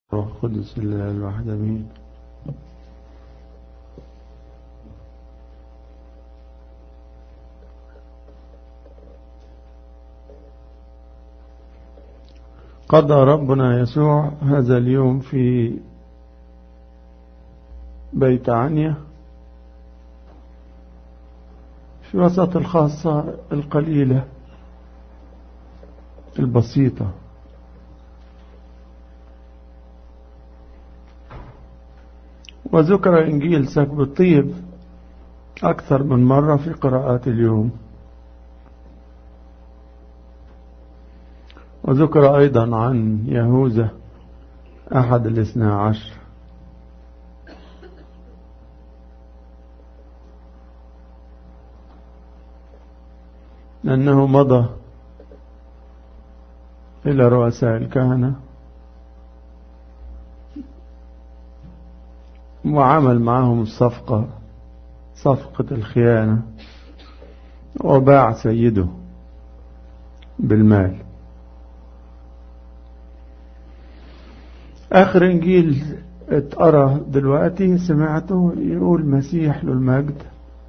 روح القدس الله الواحد امين قضى ربنا يسوع هذا اليوم في بيت عنيا في وسط الخاصة القليلة البسيطة وذكر إنجيل سكب الطيب أكثر من مرة في قراءات اليوم وذكر أيضا عن يهوذا أحد الاثنى عشر لأنه مضى إلى رؤساء الكهنة وعمل معهم الصفقة صفقة الخيانة وباع سيده بالمال آخر إنجيل اتقرا دلوقتي سمعته يقول مسيح له المجد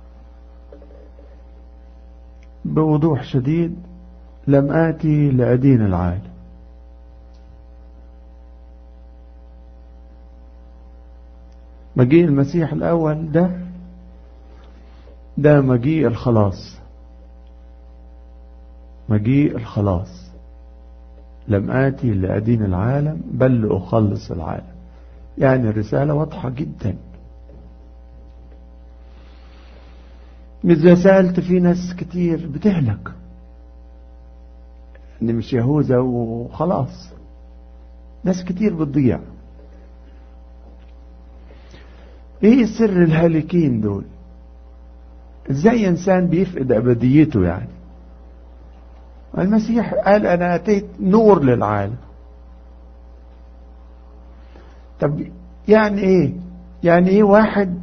بوضوح شديد لم آتي لأدين العالم مجيء المسيح الأول ده ده مجيء الخلاص مجيء الخلاص لم آتي لأدين العالم بل لأخلص العالم يعني الرسالة واضحة جدا إذا سألت في ناس كتير بتهلك إن مش يهوذا وخلاص ناس كتير بتضيع ايه سر الهالكين دول ازاي انسان بيفقد ابديته يعني المسيح قال انا اتيت نور للعالم طب يعني ايه يعني ايه واحد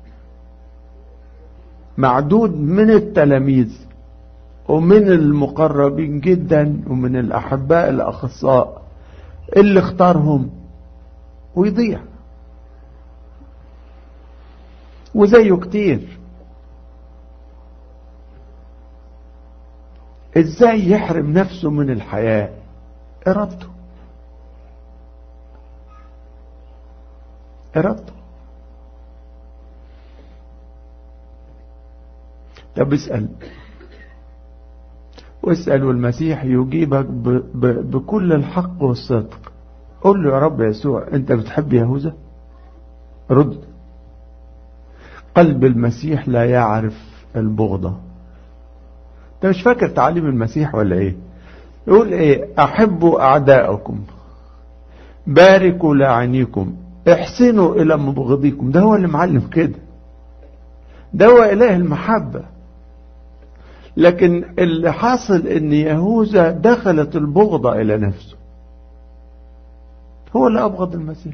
معدود من التلاميذ ومن المقربين جدا ومن الاحباء الاخصاء اللي اختارهم ويضيع وزيه كتير ازاي يحرم نفسه من الحياة ارادته ارادته طب اسأل واسأل والمسيح يجيبك ب ب بكل الحق والصدق قل له يا رب يسوع انت بتحب يهوذا رد قلب المسيح لا يعرف البغضة انت مش فاكر تعليم المسيح ولا ايه يقول ايه احبوا اعداءكم باركوا لاعنيكم احسنوا الى مبغضيكم ده هو اللي معلم كده ده هو اله المحبة لكن اللي حاصل ان يهوذا دخلت البغضة الى نفسه هو اللي ابغض المسيح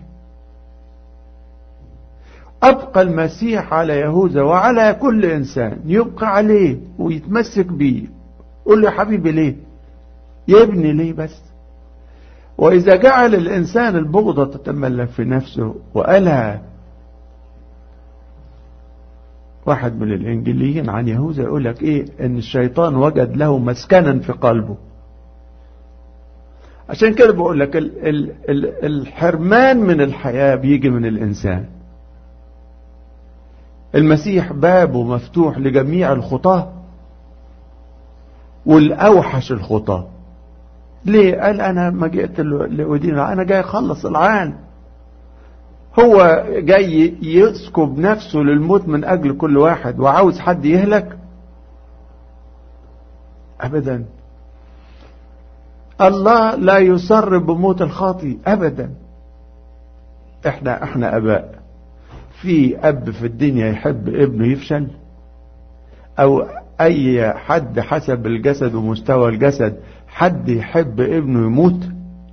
أبقى المسيح على يهوذا وعلى كل إنسان يبقى عليه ويتمسك بيه قول له يا حبيبي ليه يبني ليه بس وإذا جعل الإنسان البغضة تتملك في نفسه وقالها واحد من الإنجيليين عن يهوذا يقول لك إيه إن الشيطان وجد له مسكنا في قلبه عشان كده بقول لك ال ال ال الحرمان من الحياة بيجي من الإنسان المسيح بابه مفتوح لجميع الخطاة والأوحش الخطاة ليه قال أنا ما جئت لأدين أنا جاي أخلص العالم هو جاي يسكب نفسه للموت من أجل كل واحد وعاوز حد يهلك أبدا الله لا يسر بموت الخاطي أبدا احنا احنا أباء في أب في الدنيا يحب ابنه يفشل أو أي حد حسب الجسد ومستوى الجسد حد يحب ابنه يموت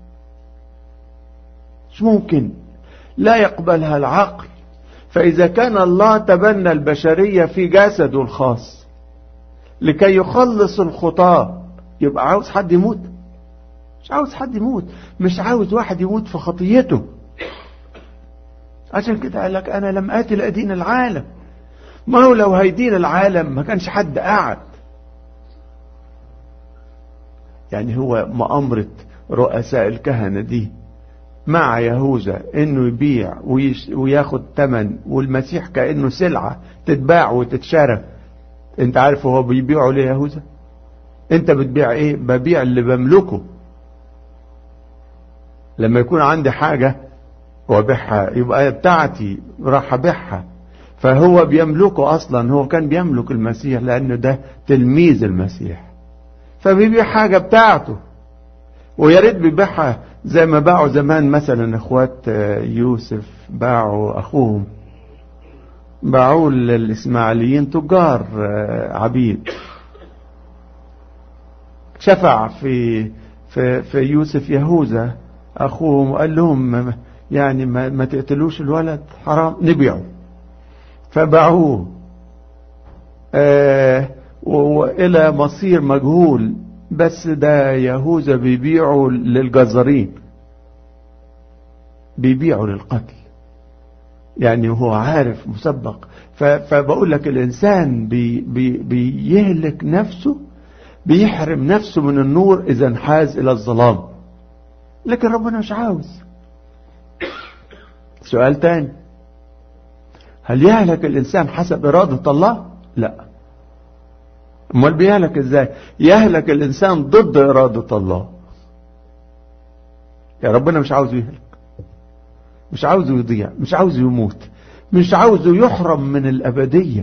مش ممكن لا يقبلها العقل فإذا كان الله تبنى البشرية في جسده الخاص لكي يخلص الخطاة يبقى عاوز حد يموت مش عاوز حد يموت مش عاوز واحد يموت في خطيته عشان كده قال لك انا لم اتي لادين العالم ما هو لو هيدين العالم ما كانش حد قعد يعني هو مؤامرة رؤساء الكهنة دي مع يهوذا انه يبيع ويش وياخد ثمن والمسيح كانه سلعه تتباع وتتشرى انت عارف هو بيبيعه ليه يهوذا انت بتبيع ايه ببيع اللي بملكه لما يكون عندي حاجة وبيعها يبقى بتاعتي راح ابيعها فهو بيملكه اصلا هو كان بيملك المسيح لانه ده تلميذ المسيح فبيبيع حاجة بتاعته ويا ريت بيبيعها زي ما باعوا زمان مثلا اخوات يوسف باعوا اخوهم باعوه للاسماعيليين تجار عبيد شفع في في في يوسف يهوذا اخوهم وقال لهم يعني ما, ما تقتلوش الولد حرام نبيعه فباعوه آه والى مصير مجهول بس ده يهوذا بيبيعه للجزارين بيبيعه للقتل يعني هو عارف مسبق فبقول لك الانسان بي بي بيهلك نفسه بيحرم نفسه من النور اذا انحاز الى الظلام لكن ربنا مش عاوز سؤال تاني هل يهلك الانسان حسب ارادة الله لا امال بيهلك ازاي يهلك الانسان ضد ارادة الله يا ربنا مش عاوزه يهلك مش عاوزه يضيع مش عاوزه يموت مش عاوزه يحرم من الابديه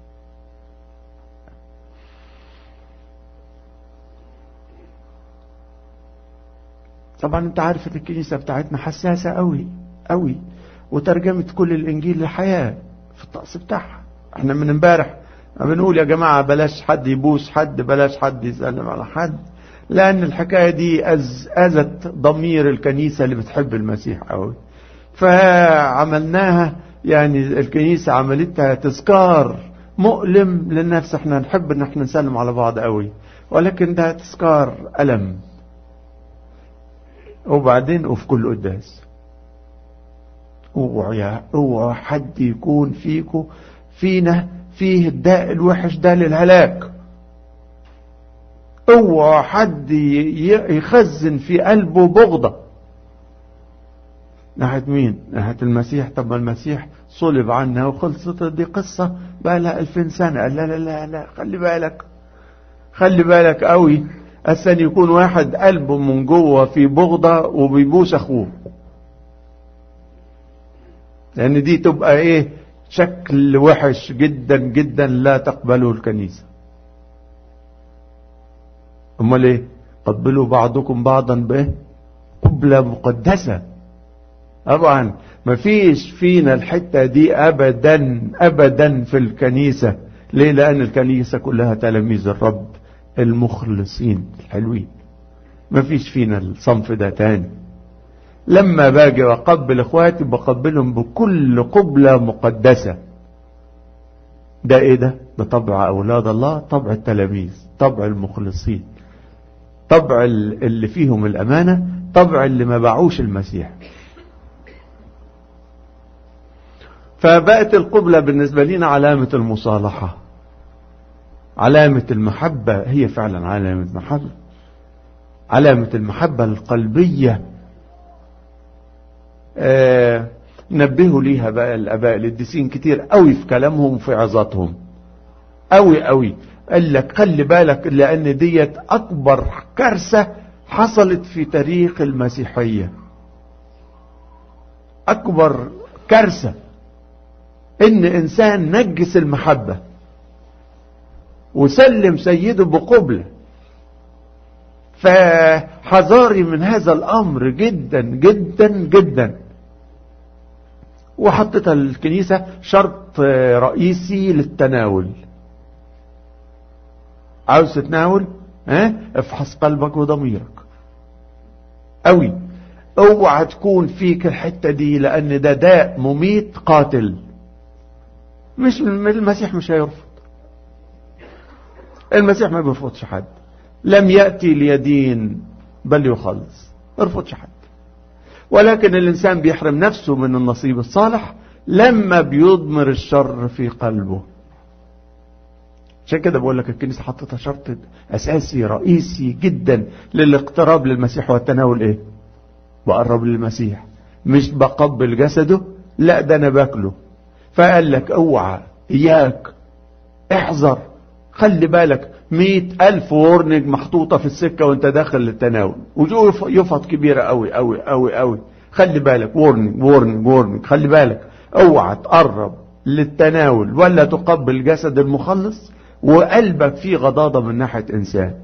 طبعا انت عارف ان الكنيسة بتاعتنا حساسة قوي قوي وترجمت كل الانجيل للحياة في الطقس بتاعها احنا من امبارح بنقول يا جماعة بلاش حد يبوس حد بلاش حد يسلم على حد لان الحكاية دي أز اذت ضمير الكنيسة اللي بتحب المسيح قوي فعملناها يعني الكنيسة عملتها تذكار مؤلم للنفس احنا نحب ان احنا نسلم على بعض قوي ولكن ده تذكار ألم وبعدين وفي كل قداس اوعى اوعى حد يكون فيكو فينا فيه الداء الوحش ده للهلاك اوعى حد يخزن في قلبه بغضة ناحية مين ناحية المسيح طب المسيح صلب عنا وخلصت دي قصة بقى لها ألفين سنة قال لا لا لا لا خلي بالك خلي بالك قوي أسن يكون واحد قلبه من جوه في بغضة وبيبوس أخوه لأن دي تبقى إيه شكل وحش جدا جدا لا تقبله الكنيسة أمال إيه قبلوا بعضكم بعضا بإيه قبلة مقدسة طبعا مفيش فينا الحتة دي أبدا أبدا في الكنيسة ليه لأن الكنيسة كلها تلاميذ الرب المخلصين الحلوين مفيش فينا الصنف ده تاني لما باجي اقبل اخواتي بقبلهم بكل قبلة مقدسة ده ايه ده ده طبع اولاد الله طبع التلاميذ طبع المخلصين طبع اللي فيهم الامانة طبع اللي ما باعوش المسيح فبقت القبلة بالنسبة لنا علامة المصالحة علامة المحبة هي فعلا علامة محبة علامة المحبة القلبية آه نبهوا ليها بقى الاباء القديسين كتير قوي في كلامهم وفي عظاتهم قوي قوي قال لك خلي بالك لان ديت اكبر كارثة حصلت في تاريخ المسيحية اكبر كارثة ان انسان نجس المحبة وسلم سيده بقبلة فحذاري من هذا الامر جدا جدا جدا وحطتها الكنيسة شرط رئيسي للتناول عاوز تتناول ها افحص قلبك وضميرك قوي اوعى تكون فيك الحتة دي لان ده داء مميت قاتل مش المسيح مش هيرفض المسيح ما بيرفضش حد لم يأتي ليدين بل يخلص ما يرفضش حد ولكن الإنسان بيحرم نفسه من النصيب الصالح لما بيضمر الشر في قلبه عشان كده بقول لك الكنيسة حطتها شرط أساسي رئيسي جدا للاقتراب للمسيح والتناول إيه بقرب للمسيح مش بقبل جسده لا ده أنا باكله فقال لك اوعى إياك احذر خلي بالك مئة ألف ورنج محطوطة في السكة وانت داخل للتناول وجوه يفط كبيرة قوي قوي قوي قوي خلي بالك ورنج ورنج ورنج خلي بالك اوعى تقرب للتناول ولا تقبل جسد المخلص وقلبك فيه غضاضة من ناحية انسان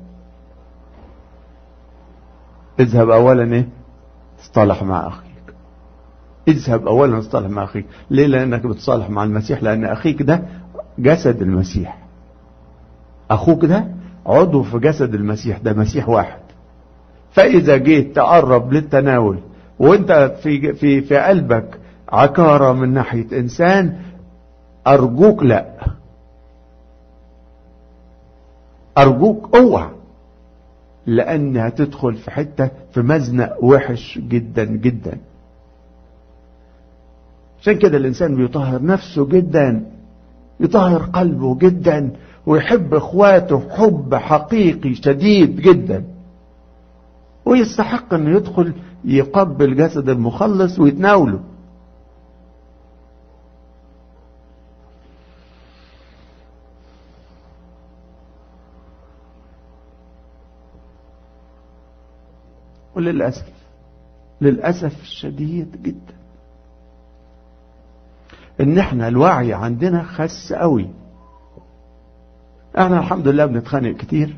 اذهب اولا ايه اصطلح مع اخيك اذهب اولا اصطلح مع اخيك ليه لانك بتصالح مع المسيح لان اخيك ده جسد المسيح اخوك ده عضو في جسد المسيح ده مسيح واحد فاذا جيت تقرب للتناول وانت في في في قلبك عكارة من ناحية انسان ارجوك لا ارجوك اوعى لان هتدخل في حتة في مزنق وحش جدا جدا عشان كده الانسان بيطهر نفسه جدا يطهر قلبه جدا ويحب اخواته حب حقيقي شديد جدا ويستحق انه يدخل يقبل جسد المخلص ويتناوله وللأسف للأسف الشديد جدا ان احنا الوعي عندنا خس قوي احنا الحمد لله بنتخانق كتير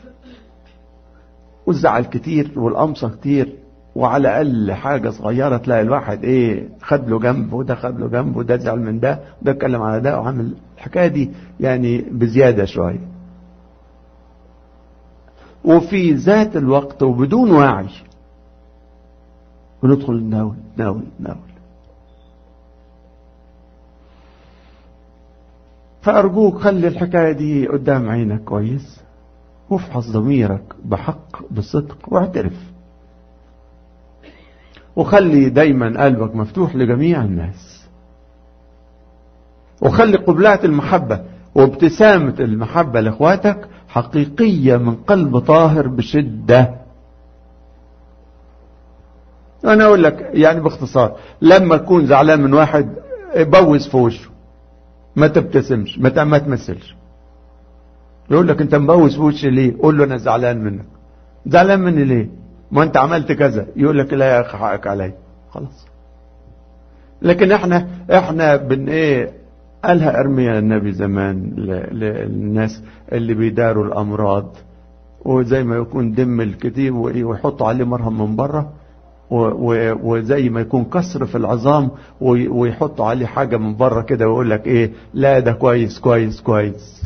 والزعل كتير والقمصة كتير وعلى اقل حاجة صغيرة تلاقي الواحد ايه خد له جنب وده خد له جنب وده زعل من ده وده اتكلم على ده وعمل الحكاية دي يعني بزيادة شوية وفي ذات الوقت وبدون وعي وندخل نناول ناول ناول فأرجوك خلي الحكاية دي قدام عينك كويس وافحص ضميرك بحق بصدق واعترف وخلي دايما قلبك مفتوح لجميع الناس وخلي قبلات المحبة وابتسامة المحبة لاخواتك حقيقية من قلب طاهر بشدة انا اقول لك يعني باختصار لما تكون زعلان من واحد بوز في وشه ما تبتسمش ما ما تمثلش يقول لك انت مبوس في وشي ليه قول له انا زعلان منك زعلان مني ليه ما انت عملت كذا يقول لك لا يا اخي حقك علي خلاص لكن احنا احنا بن ايه قالها ارميا النبي زمان للناس اللي بيداروا الامراض وزي ما يكون دم الكتيب ويحطوا عليه مرهم من بره وزي ما يكون كسر في العظام ويحطوا عليه حاجة من بره كده ويقول لك ايه لا ده كويس كويس كويس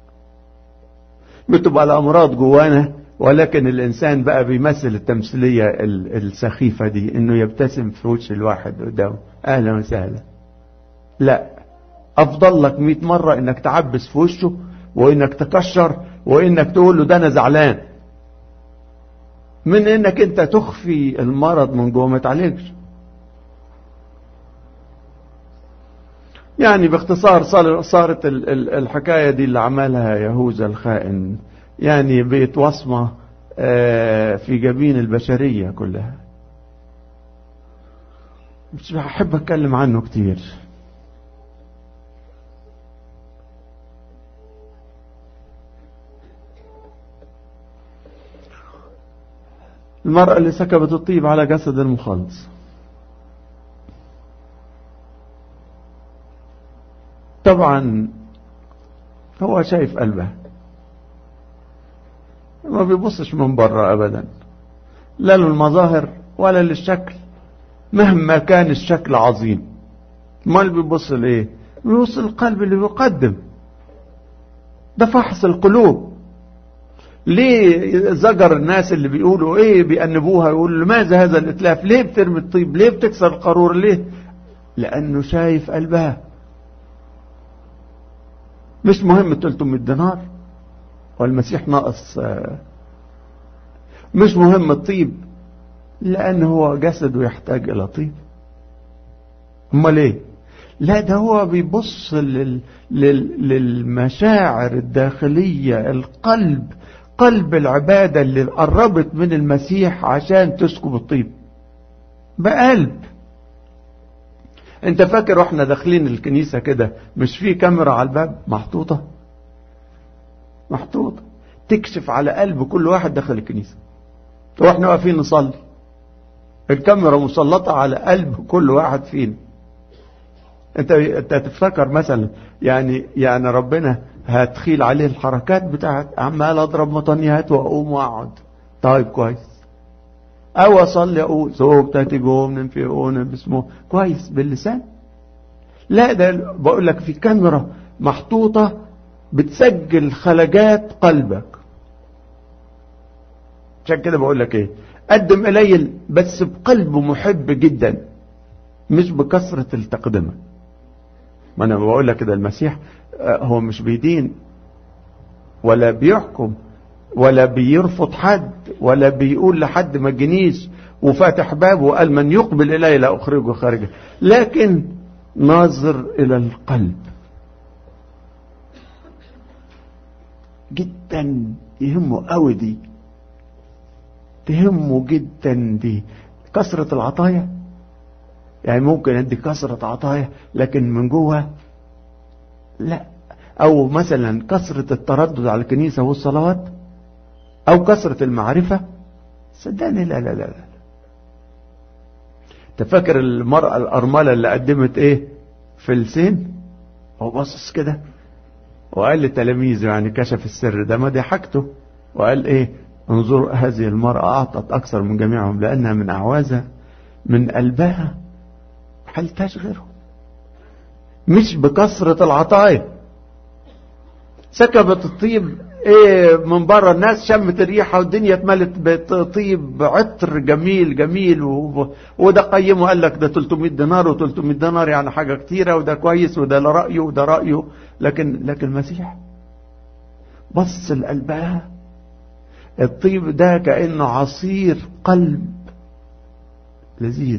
بتبقى الامراض جوانا ولكن الانسان بقى بيمثل التمثيلية السخيفة دي انه يبتسم في وجه الواحد قدامه اهلا وسهلا لا افضل لك مئة مرة انك تعبس في وشه وانك تكشر وانك تقول له ده انا زعلان من انك انت تخفي المرض من جوه ما تعالجش يعني باختصار صارت الحكاية دي اللي عملها يهوذا الخائن يعني بقت وصمة في جبين البشرية كلها مش بحب اتكلم عنه كتير المرأة اللي سكبت الطيب على جسد المخلص طبعا هو شايف قلبها ما بيبصش من بره ابدا لا للمظاهر ولا للشكل مهما كان الشكل عظيم ما اللي بيبص لايه بيبص القلب اللي بيقدم ده فحص القلوب ليه زجر الناس اللي بيقولوا ايه بيأنبوها يقولوا لماذا هذا الاتلاف ليه بترمي الطيب ليه بتكسر القارور ليه لانه شايف قلبها مش مهم 300 دينار والمسيح ناقص مش مهم الطيب لأن هو جسده يحتاج إلى طيب أمال إيه؟ لا ده هو بيبص لل... لل... للمشاعر الداخلية القلب قلب العبادة اللي قربت من المسيح عشان تسكب الطيب بقلب انت فاكر واحنا داخلين الكنيسة كده مش في كاميرا على الباب محطوطة محطوطة تكشف على قلب كل واحد داخل الكنيسة واحنا واقفين نصلي الكاميرا مسلطة على قلب كل واحد فينا انت انت تفتكر مثلا يعني يعني ربنا هتخيل عليه الحركات بتاعت عمال اضرب مطنيات واقوم واقعد طيب كويس او اصلي اقول سوبتاتي جوم ننفقون باسمه كويس باللسان لا ده بقول لك في كاميرا محطوطة بتسجل خلجات قلبك عشان كده بقول لك ايه قدم قليل بس بقلب محب جدا مش بكثرة التقدمة ما انا بقول لك كده المسيح هو مش بيدين ولا بيحكم ولا بيرفض حد ولا بيقول لحد ما تجنيش وفاتح بابه وقال من يقبل الي لا اخرجه خارجه لكن ناظر الى القلب جدا يهمه قوي دي تهمه جدا دي كثرة العطايا يعني ممكن ادي كثرة عطايا لكن من جوه لا او مثلا كثرة التردد على الكنيسة والصلوات او كثرة المعرفة صدقني لا لا لا لا تفكر المرأة الأرملة اللي قدمت ايه فلسين هو باصص كده وقال لتلاميذه يعني كشف السر ده ما ضحكته وقال ايه انظروا هذه المرأة أعطت أكثر من جميعهم لأنها من أعوازها من قلبها حلتاش غيرهم مش بكثرة العطايا سكبت الطيب ايه من بره الناس شمت الريحة والدنيا اتملت بطيب عطر جميل جميل و... وده قيمه قال لك ده 300 دينار و300 دينار يعني حاجة كتيرة وده كويس وده لرأيه وده رأيه لكن لكن المسيح بص لقلبها الطيب ده كأنه عصير قلب لذيذ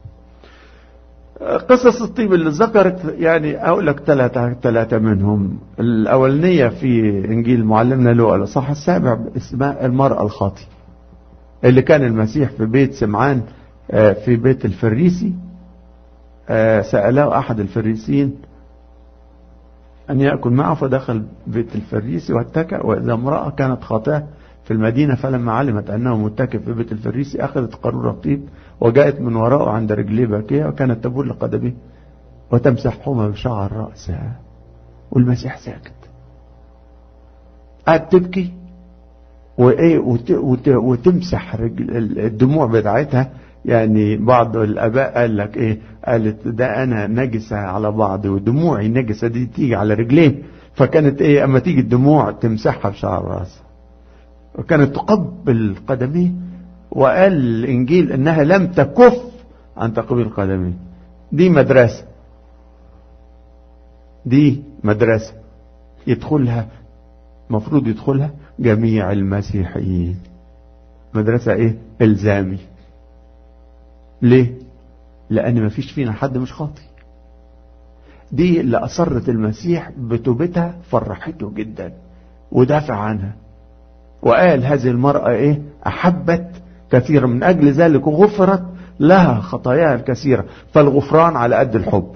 قصص الطيب اللي ذكرت يعني اقول لك ثلاثة ثلاثة منهم الاولانية في انجيل معلمنا لوقا الاصحاح السابع اسمها المرأة الخاطي اللي كان المسيح في بيت سمعان في بيت الفريسي سأله احد الفريسيين ان يأكل معه فدخل بيت الفريسي واتكأ واذا امرأة كانت خاطئة في المدينة فلما علمت أنه متكئ في بيت الفريسي أخذت قارورة طيب وجاءت من وراءه عند رجليه باكية وكانت تبول لقدميه وتمسحهما بشعر رأسها والمسيح ساكت قاعد تبكي وإيه وت وت وتمسح رجل الدموع بتاعتها يعني بعض الآباء قال لك إيه قالت ده أنا نجسة على بعض ودموعي نجسة دي تيجي على رجليه فكانت إيه أما تيجي الدموع تمسحها بشعر رأسها وكانت تقبل قدميه وقال الإنجيل إنها لم تكف عن تقبيل قدميه دي مدرسة دي مدرسة يدخلها مفروض يدخلها جميع المسيحيين مدرسة ايه الزامي ليه لان مفيش فينا حد مش خاطي دي اللي اصرت المسيح بتوبتها فرحته جدا ودافع عنها وقال هذه المرأة ايه احبت كثيرا من اجل ذلك غفرت لها خطاياها الكثيرة فالغفران على قد الحب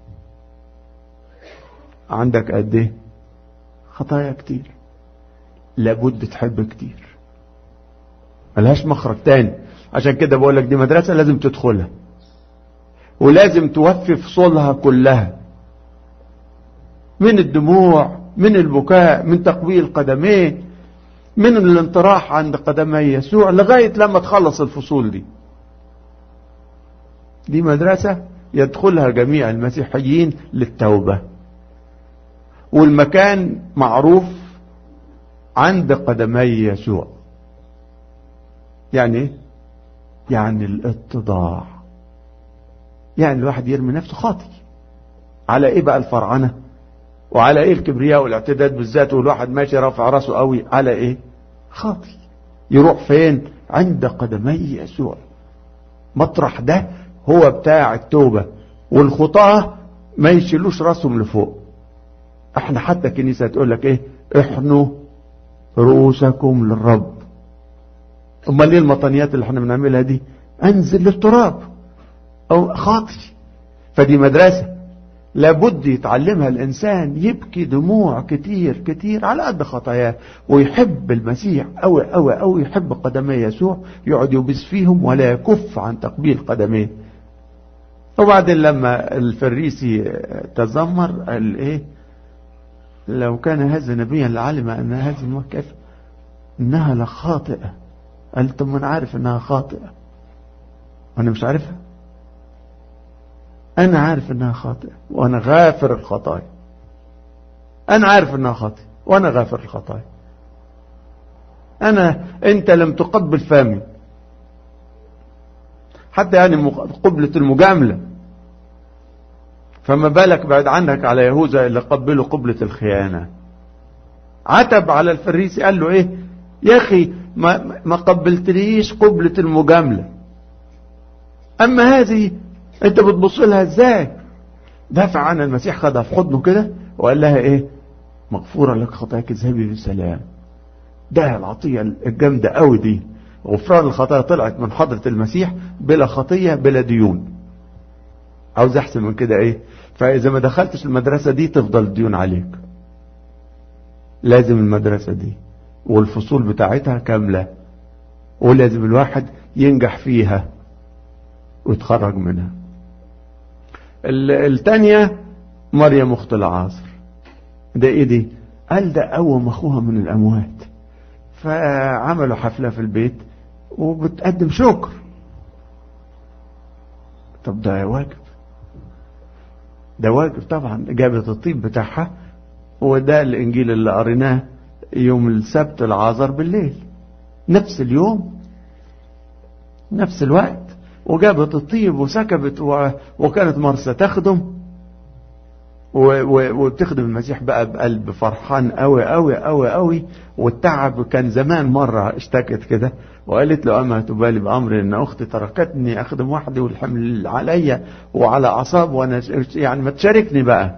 عندك قد ايه خطايا كتير لابد تحب كتير ملهاش مخرج تاني عشان كده بقول لك دي مدرسة لازم تدخلها ولازم توفي فصولها كلها من الدموع من البكاء من تقبيل قدميه من الانطراح عند قدمي يسوع لغاية لما تخلص الفصول دي دي مدرسة يدخلها جميع المسيحيين للتوبة والمكان معروف عند قدمي يسوع يعني ايه يعني الاتضاع يعني الواحد يرمي نفسه خاطي على ايه بقى الفرعنة وعلى ايه الكبرياء والاعتداد بالذات والواحد ماشي رافع راسه قوي على ايه خاطي يروح فين عند قدمي يسوع مطرح ده هو بتاع التوبة والخطاة ما يشيلوش راسهم لفوق احنا حتى كنيسة تقول لك ايه احنوا رؤوسكم للرب امال ليه المطنيات اللي احنا بنعملها دي انزل للتراب او خاطي فدي مدرسة لابد يتعلمها الانسان يبكي دموع كتير كتير على قد خطاياه ويحب المسيح اوي اوي اوي يحب قدمي يسوع يقعد يبس فيهم ولا يكف عن تقبيل قدميه وبعدين لما الفريسي تذمر قال ايه لو كان هذا نبيا لعلم ان هذه الموقف انها لخاطئه قال طب ما انا عارف انها خاطئه وانا مش عارفها انا عارف انها خاطئه وانا غافر الخطايا انا عارف انها خاطئه وانا غافر الخطايا انا انت لم تقبل فمي حتى يعني قبلة المجاملة فما بالك بعد عنك على يهوذا اللي قبلوا قبلة الخيانة عتب على الفريسي قال له ايه يا اخي ما, ما قبلتليش قبلة المجاملة اما هذه انت بتبص لها ازاي دافع عن المسيح خدها في حضنه كده وقال لها ايه مغفورة لك خطاياك اذهبي بسلام ده العطية الجامدة قوي دي غفران الخطايا طلعت من حضرة المسيح بلا خطية بلا ديون عاوز احسن من كده ايه فاذا ما دخلتش المدرسة دي تفضل الديون عليك لازم المدرسة دي والفصول بتاعتها كاملة ولازم الواحد ينجح فيها ويتخرج منها التانية مريم اخت العاصر ده ايه دي قال ده قوم اخوها من الاموات فعملوا حفلة في البيت وبتقدم شكر طب ده واجب ده واجب طبعا جابت الطيب بتاعها وده الانجيل اللي قريناه يوم السبت العازر بالليل نفس اليوم نفس الوقت وجابت الطيب وسكبت وكانت مرسى تخدم وبتخدم المسيح بقى بقلب فرحان قوي قوي قوي قوي والتعب كان زمان مرة اشتكت كده وقالت له أما تبالي بأمر إن أختي تركتني أخدم وحدي والحمل عليا وعلى أعصاب وأنا يعني ما تشاركني بقى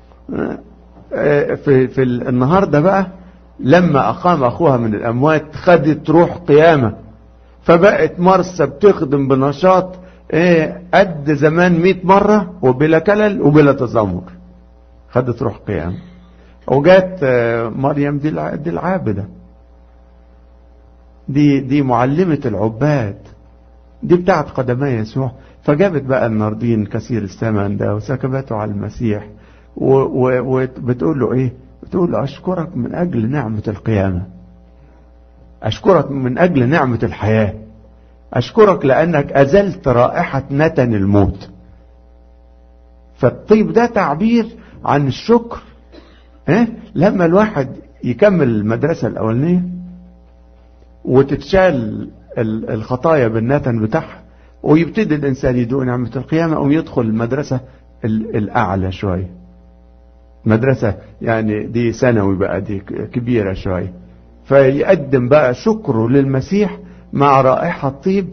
في, في النهاردة بقى لما أقام أخوها من الأموات خدت روح قيامة فبقت مرسى بتخدم بنشاط ايه قد زمان مئة مرة وبلا كلل وبلا تذمر خدت روح قيام وجات مريم دي دي العابده دي دي معلمة العباد دي بتاعت قدمي يسوع فجابت بقى الناردين كثير الثمن ده وسكبته على المسيح وبتقول له ايه بتقول له اشكرك من اجل نعمة القيامة اشكرك من اجل نعمة الحياة اشكرك لانك ازلت رائحة نتن الموت فالطيب ده تعبير عن الشكر اه؟ لما الواحد يكمل المدرسة الأولانية وتتشال الخطايا بالنتن بتاعها ويبتدي الإنسان يدوق نعمة القيامة ويدخل المدرسة الأعلى شوية مدرسة يعني دي ثانوي بقى دي كبيرة شوية فيقدم بقى شكره للمسيح مع رائحة طيب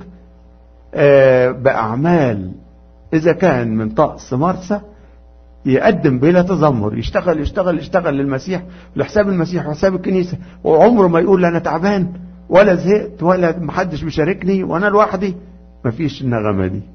بأعمال إذا كان من طقس مرسى يقدم بلا تذمر يشتغل يشتغل يشتغل للمسيح لحساب المسيح وحساب الكنيسة وعمره ما يقول أنا تعبان ولا زهقت ولا محدش بيشاركني وأنا لوحدي مفيش النغمة دي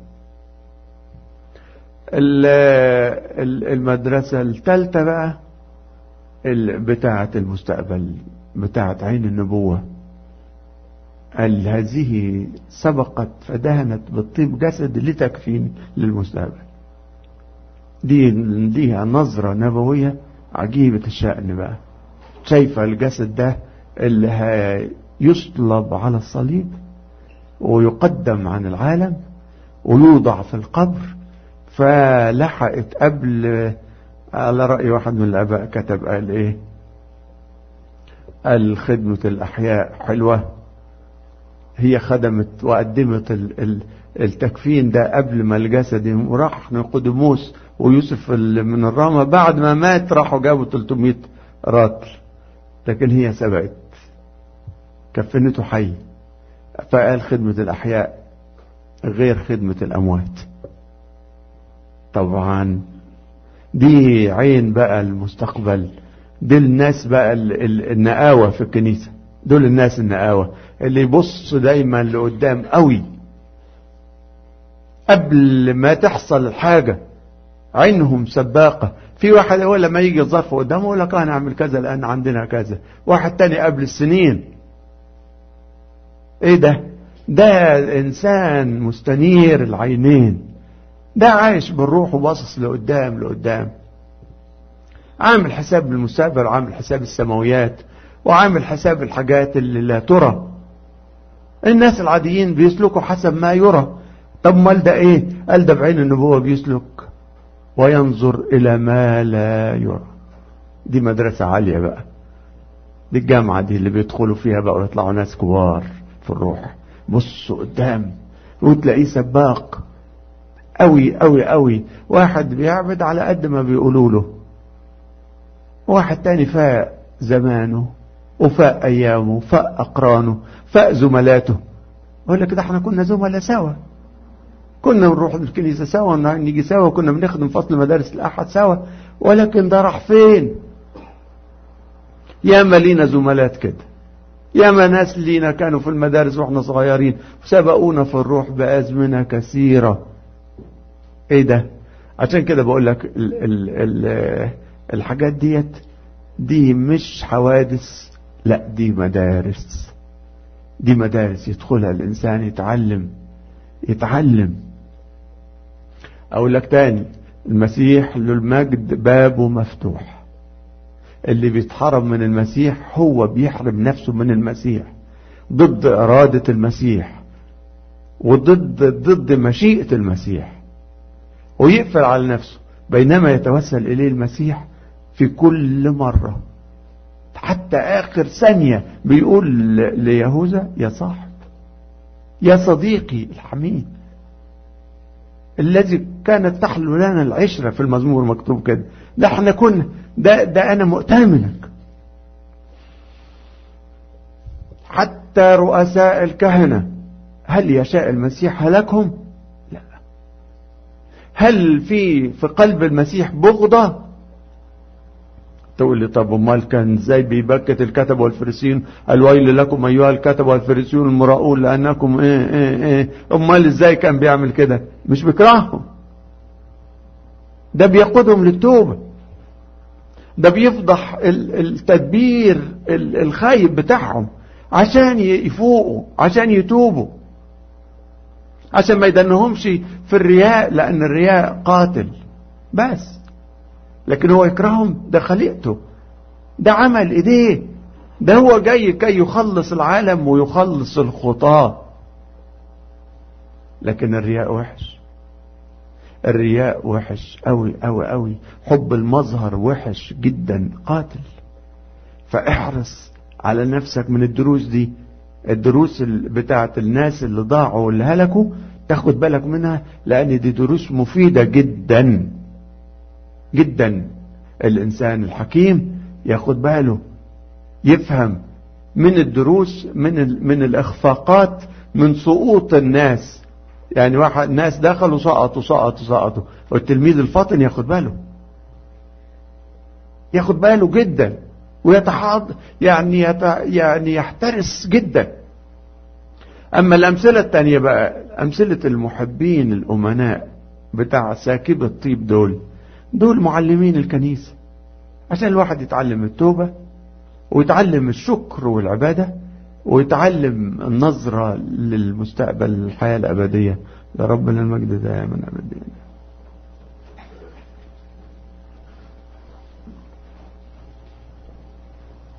المدرسة الثالثة بقى بتاعة المستقبل بتاعة عين النبوة قال هذه سبقت فدهنت بالطيب جسد لتكفين للمستقبل دي ليها نظرة نبوية عجيبة الشأن بقى شايفة الجسد ده اللي هيصلب على الصليب ويقدم عن العالم ويوضع في القبر فلحقت قبل على رأي واحد من الآباء كتب قال إيه قال خدمة الأحياء حلوة هي خدمت وقدمت التكفين ده قبل ما الجسد وراح نقدموس ويوسف من الرامة بعد ما مات راحوا جابوا 300 راتل لكن هي سبقت كفنته حي فقال خدمة الأحياء غير خدمة الأموات طبعا دي عين بقى المستقبل دي الناس بقى النقاوة في الكنيسة دول الناس النقاوة اللي يبص دايما لقدام قوي قبل ما تحصل الحاجة عينهم سباقة في واحد اول لما يجي الظرف قدامه يقول لك انا اعمل كذا لان عندنا كذا واحد تاني قبل السنين ايه ده ده انسان مستنير العينين ده عايش بالروح وباصص لقدام لقدام عامل حساب المستقبل وعامل حساب السماويات وعامل حساب الحاجات اللي لا ترى الناس العاديين بيسلكوا حسب ما يرى طب مال ده ايه قال ده بعين النبوة بيسلك وينظر الى ما لا يرى دي مدرسة عالية بقى دي الجامعة دي اللي بيدخلوا فيها بقى ويطلعوا ناس كبار في الروح بصوا قدام وتلاقيه سباق قوي قوي قوي واحد بيعبد على قد ما بيقولوا له واحد تاني فاق زمانه وفاق ايامه وفاق اقرانه فاق زملاته يقول لك ده احنا كنا زملاء سوا كنا بنروح الكنيسة سوا ونيجي سوا وكنا بنخدم فصل مدارس الأحد سوا ولكن ده راح فين ياما لينا زملات كده ياما ناس لينا كانوا في المدارس واحنا صغيرين سبقونا في الروح بأزمنة كثيرة ايه ده عشان كده بقول لك ال ال ال الحاجات ديت دي مش حوادث لا دي مدارس دي مدارس يدخلها الإنسان يتعلم يتعلم أقول لك تاني المسيح للمجد بابه مفتوح اللي بيتحرم من المسيح هو بيحرم نفسه من المسيح ضد إرادة المسيح وضد ضد مشيئة المسيح ويقفل على نفسه بينما يتوسل إليه المسيح في كل مرة حتى آخر ثانية بيقول ليهوذا يا صاحب يا صديقي الحميد الذي كانت تحلو لنا العشرة في المزمور مكتوب كده ده احنا كنا ده, ده انا مؤتمنك حتى رؤساء الكهنة هل يشاء المسيح هلكهم لا هل في في قلب المسيح بغضة تقول لي طب امال كان ازاي بيبكت الكتب والفريسيين الويل لكم ايها الكتب والفريسيون المراؤون لانكم ايه ايه ايه امال ازاي كان بيعمل كده مش بيكرههم ده بيقودهم للتوبه ده بيفضح التدبير الخايب بتاعهم عشان يفوقوا عشان يتوبوا عشان ما يدنهمش في الرياء لان الرياء قاتل بس لكن هو يكرههم ده خليقته ده عمل ايديه ده هو جاي كي يخلص العالم ويخلص الخطاة لكن الرياء وحش الرياء وحش قوي قوي قوي حب المظهر وحش جدا قاتل فاحرص على نفسك من الدروس دي الدروس بتاعت الناس اللي ضاعوا واللي هلكوا تاخد بالك منها لان دي دروس مفيدة جدا جدا الإنسان الحكيم ياخد باله يفهم من الدروس من من الإخفاقات من سقوط الناس يعني واحد ناس دخلوا سقطوا سقطوا سقطوا والتلميذ الفاطن ياخد باله ياخد باله جدا ويتحاض يعني يت يعني يحترس جدا أما الأمثلة التانية بقى أمثلة المحبين الأمناء بتاع ساكب الطيب دول دول معلمين الكنيسة عشان الواحد يتعلم التوبة ويتعلم الشكر والعبادة ويتعلم النظرة للمستقبل الحياة الأبدية لربنا المجد دائما أبديا